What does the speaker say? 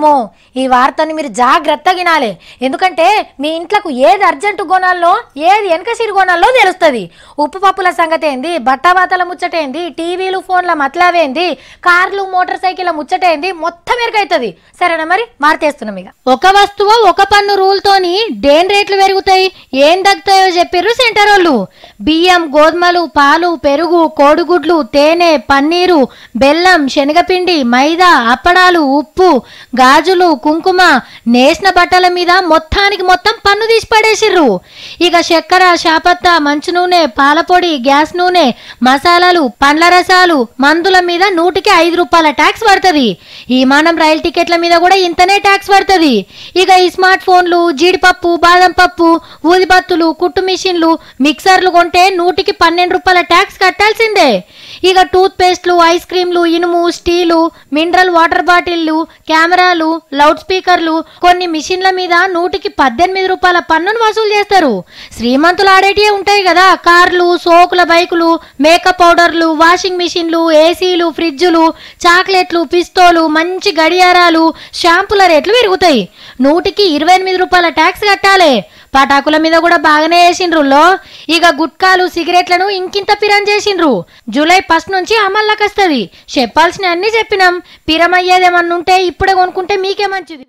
అమ్మో ఈ వార్తని మీరు జాగ్రత్తగా వినాలి ఎందుకంటే మీ ఇంట్లోకి ఏది అర్జెంటు కొనాలో ఏది వెనక సిరి కొనాలో తెలుస్తుంది ఉప్పు పప్పుల సంగతి ఏంది బట్టవాతల ముచ్చటేంది టీవీలు ఫోన్ల మతలావేంది కార్లు మోటార్ సైకిళ్ళ ముచ్చటేంది మొత్తం ఎరకైతుంది సరేనా మరి మార్చేస్తున్నాం ఇక ఒక వస్తువు ఒక పన్ను రూల్ తోని దేని రేట్లు పెరుగుతాయి ఏం తగ్గుతాయో చెప్పిర్రు సెంటర్ వాళ్ళు బియ్యం గోధుమలు పాలు పెరుగు కోడిగుడ్లు తేనె పన్నీరు బెల్లం శనగపిండి మైదా అప్పడాలు ఉప్పు గాజులు కుంకుమ నేసిన బట్టల మీద మొత్తానికి మొత్తం పన్ను తీసి పడేసిర్రు ఇక చక్కెర శాపత్త మంచు నూనె పాలపొడి గ్యాస్ నూనె మసాలాలు పండ్ల రసాలు మందుల మీద నూటికి ఐదు రూపాయల ట్యాక్స్ పడుతుంది ఈ మానం రైలు టికెట్ల మీద కూడా ఇంతనే ట్యాక్స్ పడుతుంది ఇక ఈ స్మార్ట్ ఫోన్లు జీడిపప్పు బాదం పప్పు ఊదిబత్తులు కుట్టు మిషన్లు మిక్సర్లు కొంటే నూటికి పన్నెండు రూపాయల ట్యాక్స్ కట్టాల్సిందే ఇక టూత్ పేస్ట్లు ఐస్ క్రీమ్లు ఇనుము స్టీలు మినరల్ వాటర్ బాటిళ్లు కెమెరాలు లౌడ్ స్పీకర్లు కొన్ని మిషన్ల మీద నూటికి పద్దెనిమిది రూపాయల పన్నును వసూలు చేస్తారు శ్రీమంతులు ఆడేటివే ఉంటాయి కదా కార్లు సోకుల బైకులు మేకప్ పౌడర్లు వాషింగ్ మిషన్లు ఏసీలు ఫ్రిడ్జులు చాక్లెట్లు పిస్తోలు మంచి గడియారాలు షాంపుల రేట్లు పెరుగుతాయి నూటికి ఇరవై ఎనిమిది రూపాయల ట్యాక్స్ కట్టాలి పటాకుల మీద కూడా బాగానే వేసిండ్రులో ఇక గుట్కాలు సిగరెట్లను ఇంకింత పిరం చేసిండ్రు జూలై ఫస్ట్ నుంచి అమల్లోకి వస్తుంది చెప్పాల్సిన అన్ని చెప్పినాం పిరమయ్యేదేమన్నుంటే ఇప్పుడే కొనుక్కుంటే మీకే మంచిది